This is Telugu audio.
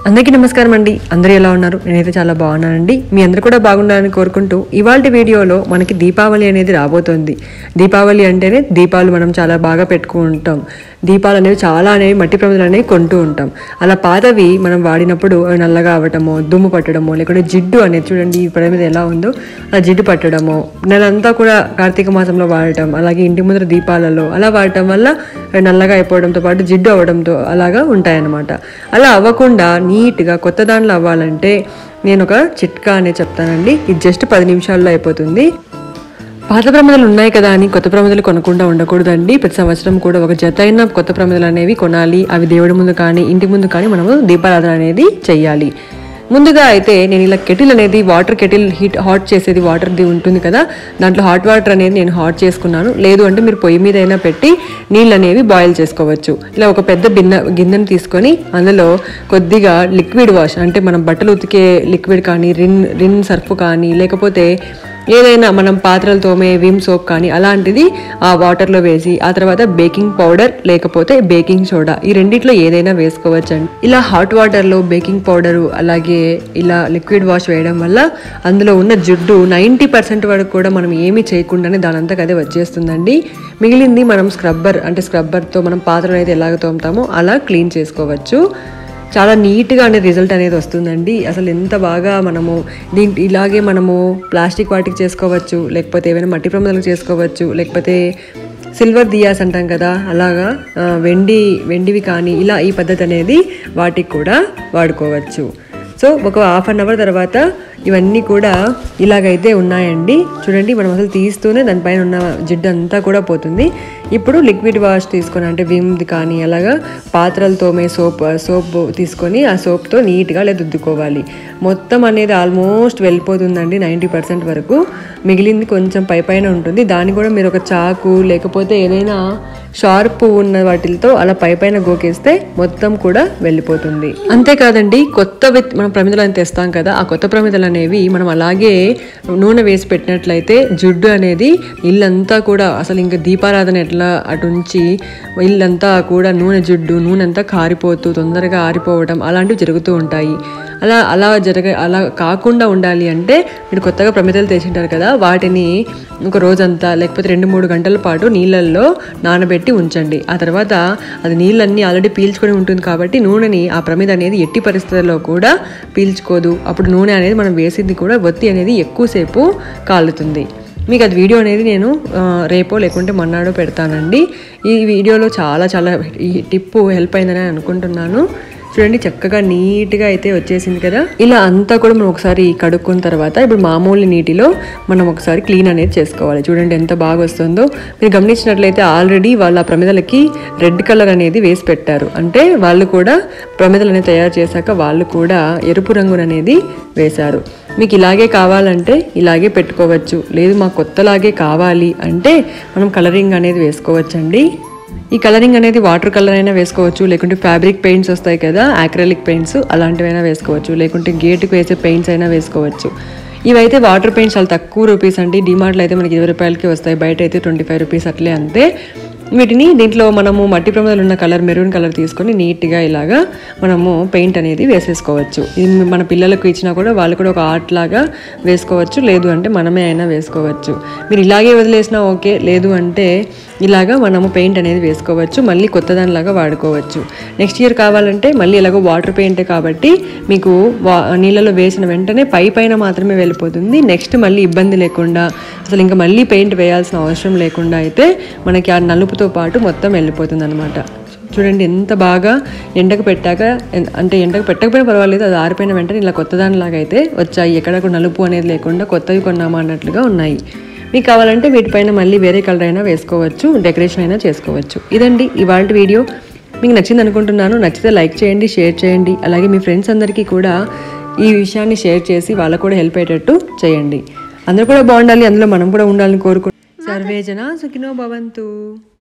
అందరికీ నమస్కారం అండి అందరూ ఎలా ఉన్నారు నేనైతే చాలా బాగున్నానండి మీ అందరూ కూడా బాగుండాలని కోరుకుంటూ ఇవాళ వీడియోలో మనకి దీపావళి అనేది రాబోతోంది దీపావళి అంటేనే దీపాలు మనం చాలా బాగా పెట్టుకుంటాం దీపాలు అనేవి చాలా అనేవి మట్టి ప్రమిదలు అనేవి కొంటూ ఉంటాం అలా పాతవి మనం వాడినప్పుడు అవి నల్లగా అవ్వటమో దుమ్ము పట్టడమో లేకుంటే జిడ్డు అనేది చూడండి ఈ ప్రమిద ఎలా ఉందో ఆ జిడ్డు పట్టడమో నెలంతా కూడా కార్తీక మాసంలో వాడటం అలాగే ఇంటి ముందర దీపాలలో అలా వాడటం వల్ల అవి నల్లగా అయిపోవడంతో పాటు జిడ్డు అవ్వడంతో అలాగా ఉంటాయన్నమాట అలా అవ్వకుండా నీట్గా కొత్త దాంట్లో అవ్వాలంటే నేను ఒక చిట్కా అనేది చెప్తానండి ఇది జస్ట్ పది నిమిషాల్లో అయిపోతుంది పాత ప్రమిదలు ఉన్నాయి కదా అని కొత్త ప్రమిదలు కొనకుండా ఉండకూడదండి ప్రతి సంవత్సరం కూడా ఒక జత అయిన కొత్త ప్రమిదలు అనేవి కొనాలి అవి దేవుడి ముందు కానీ ఇంటి ముందు కానీ మనము దీపారాధన అనేది చెయ్యాలి ముందుగా అయితే నేను ఇలా కెటిల్ అనేది వాటర్ కెటిల్ హీట్ హాట్ చేసేది వాటర్ది ఉంటుంది కదా దాంట్లో హాట్ వాటర్ అనేది నేను హాట్ చేసుకున్నాను లేదు అంటే మీరు పొయ్యి మీద అయినా పెట్టి నీళ్ళు అనేవి బాయిల్ చేసుకోవచ్చు ఇలా ఒక పెద్ద బిన్న గిన్నెను తీసుకొని అందులో కొద్దిగా లిక్విడ్ వాష్ అంటే మనం బట్టలు ఉతికే లిక్విడ్ కానీ రిన్ రిన్ సర్ఫ్ కానీ లేకపోతే ఏదైనా మనం పాత్రలు తోమే విమ్ సోప్ కానీ అలాంటిది ఆ వాటర్లో వేసి ఆ తర్వాత బేకింగ్ పౌడర్ లేకపోతే బేకింగ్ సోడా ఈ రెండిట్లో ఏదైనా వేసుకోవచ్చండి ఇలా హాట్ వాటర్లో బేకింగ్ పౌడరు అలాగే ఇలా లిక్విడ్ వాష్ వేయడం వల్ల అందులో ఉన్న జిడ్డు నైంటీ పర్సెంట్ వరకు కూడా మనం ఏమీ చేయకుండానే దానంతకు అదే వచ్చేస్తుందండి మిగిలింది మనం స్క్రబ్బర్ అంటే స్క్రబ్బర్తో మనం పాత్రలు అయితే ఎలాగ తోముతామో అలా క్లీన్ చేసుకోవచ్చు చాలా నీట్గా అనే రిజల్ట్ అనేది వస్తుందండి అసలు ఎంత బాగా మనము దీంట్ ఇలాగే మనము ప్లాస్టిక్ వాటికి చేసుకోవచ్చు లేకపోతే ఏమైనా మట్టి ప్రమిదలకు చేసుకోవచ్చు లేకపోతే సిల్వర్ దియాస్ అంటాం కదా అలాగా ఆ, వెండి వెండివి కానీ ఇలా ఈ పద్ధతి అనేది వాటికి కూడా వాడుకోవచ్చు సో ఒక హాఫ్ అన్ అవర్ తర్వాత ఇవన్నీ కూడా ఇలాగైతే ఉన్నాయండి చూడండి మనం అసలు తీస్తూనే దానిపైన ఉన్న జిడ్డు అంతా కూడా పోతుంది ఇప్పుడు లిక్విడ్ వాష్ తీసుకొని అంటే విమ్ది కానీ అలాగా పాత్రలు తోమే సోప్ సోప్ తీసుకొని ఆ సోప్తో నీట్గా లేదా దుద్దుకోవాలి మొత్తం అనేది ఆల్మోస్ట్ వెళ్ళిపోతుందండి నైంటీ పర్సెంట్ వరకు మిగిలింది కొంచెం పై పైన ఉంటుంది దాన్ని కూడా మీరు ఒక చాకు లేకపోతే ఏదైనా షార్ప్ ఉన్న వాటితో అలా పై పైన గోకేస్తే మొత్తం కూడా వెళ్ళిపోతుంది అంతేకాదండి కొత్త విత్ మనం ప్రమిదలను తెస్తాం కదా ఆ కొత్త ప్రమిదలు అనేవి మనం అలాగే నూనె వేసి పెట్టినట్లయితే జిడ్డు అనేది ఇల్లంతా కూడా అసలు ఇంకా దీపారాధన ఎట్లా అటు నుంచి ఇల్లంతా కూడా నూనె జిడ్డు నూనె అంతా కారిపోతూ తొందరగా ఆరిపోవడం అలాంటివి జరుగుతూ ఉంటాయి అలా అలా జరగ అలా కాకుండా ఉండాలి అంటే మీరు కొత్తగా ప్రమిదలు తెచ్చింటారు కదా వాటిని ఒక రోజంతా లేకపోతే రెండు మూడు గంటల పాటు నీళ్ళల్లో నానబెట్టి ఉంచండి ఆ తర్వాత అది నీళ్ళన్నీ ఆల్రెడీ పీల్చుకొని ఉంటుంది కాబట్టి నూనెని ఆ ప్రమిద అనేది ఎట్టి పరిస్థితుల్లో కూడా పీల్చుకోదు అప్పుడు నూనె అనేది మనం వేసింది కూడా ఒత్తి అనేది ఎక్కువసేపు కాలుతుంది మీకు అది వీడియో అనేది నేను ఆ, రేపో లేకుంటే మొన్నాడో పెడతానండి ఈ వీడియోలో చాలా చాలా ఈ టిప్పు హెల్ప్ అయిందని అనుకుంటున్నాను చూడండి చక్కగా నీట్గా అయితే వచ్చేసింది కదా ఇలా అంతా కూడా మనం ఒకసారి కడుక్కున్న తర్వాత ఇప్పుడు మామూలు నీటిలో మనం ఒకసారి క్లీన్ అనేది చేసుకోవాలి చూడండి ఎంత బాగా వస్తుందో మీరు గమనించినట్లయితే ఆల్రెడీ వాళ్ళ ఆ ప్రమిదలకి రెడ్ కలర్ అనేది వేసి పెట్టారు అంటే వాళ్ళు కూడా ప్రమిదలు అనేది తయారు చేశాక వాళ్ళు కూడా ఎరుపు రంగును అనేది వేశారు మీకు ఇలాగే కావాలంటే ఇలాగే పెట్టుకోవచ్చు లేదు మాకు కొత్తలాగే కావాలి అంటే మనం కలరింగ్ అనేది వేసుకోవచ్చండి ఈ కలరింగ్ అనేది వాటర్ కలర్ అయినా వేసుకోవచ్చు లేకుంటే ఫ్యాబ్రిక్ పెయింట్స్ వస్తాయి కదా యాక్రలిక్ పెయింట్స్ అలాంటివైనా వేసుకోవచ్చు లేకుంటే గేట్కి వేసే పెయింట్స్ అయినా వేసుకోవచ్చు ఇవైతే వాటర్ పెయింట్స్ చాలా తక్కువ రూపీస్ అండి డిమార్ట్లో అయితే మనకి ఇరవై రూపాయలకి వస్తాయి బయట అయితే ట్వంటీ ఫైవ్ రూపీస్ అట్లే అంతే వీటిని దీంట్లో మనము మట్టి ప్రమిదలు ఉన్న కలర్ మెరూన్ కలర్ తీసుకొని నీట్గా ఇలాగా మనము పెయింట్ అనేది వేసేసుకోవచ్చు ఇది మన పిల్లలకు ఇచ్చినా కూడా వాళ్ళు కూడా ఒక ఆర్ట్ లాగా వేసుకోవచ్చు లేదు అంటే మనమే అయినా వేసుకోవచ్చు మీరు ఇలాగే వదిలేసినా ఓకే లేదు అంటే ఇలాగా మనము పెయింట్ అనేది వేసుకోవచ్చు మళ్ళీ కొత్త దానిలాగా వాడుకోవచ్చు నెక్స్ట్ ఇయర్ కావాలంటే మళ్ళీ ఇలాగో వాటర్ పెయింట్ కాబట్టి మీకు వా నీళ్ళలో వేసిన వెంటనే పై పైన మాత్రమే వెళ్ళిపోతుంది నెక్స్ట్ మళ్ళీ ఇబ్బంది లేకుండా అసలు ఇంకా మళ్ళీ పెయింట్ వేయాల్సిన అవసరం లేకుండా అయితే మనకి ఆ నలుపుతో పాటు మొత్తం వెళ్ళిపోతుంది అనమాట చూడండి ఎంత బాగా ఎండకు పెట్టాక ఎన్- అంటే ఎండకు పెట్టకపోయినా పర్వాలేదు అది ఆరిపోయిన వెంటనే ఇలా కొత్త దానిలాగా అయితే వచ్చాయి ఎక్కడ కూడా నలుపు అనేది లేకుండా కొత్తవి కొన్నామా అన్నట్లుగా ఉన్నాయి మీకు కావాలంటే వీటిపైన మళ్ళీ వేరే కలర్ అయినా వేసుకోవచ్చు డెకరేషన్ అయినా చేసుకోవచ్చు ఇదండి ఇవాళ వీడియో మీకు నచ్చింది అనుకుంటున్నాను నచ్చితే లైక్ చేయండి షేర్ చేయండి అలాగే మీ ఫ్రెండ్స్ అందరికీ కూడా ఈ విషయాన్ని షేర్ చేసి వాళ్ళకు కూడా హెల్ప్ అయ్యేటట్టు చేయండి అందరూ కూడా బాగుండాలి అందులో మనం కూడా ఉండాలని కోరుకుంటున్నాం సర్వేజన సుఖినో భవంతు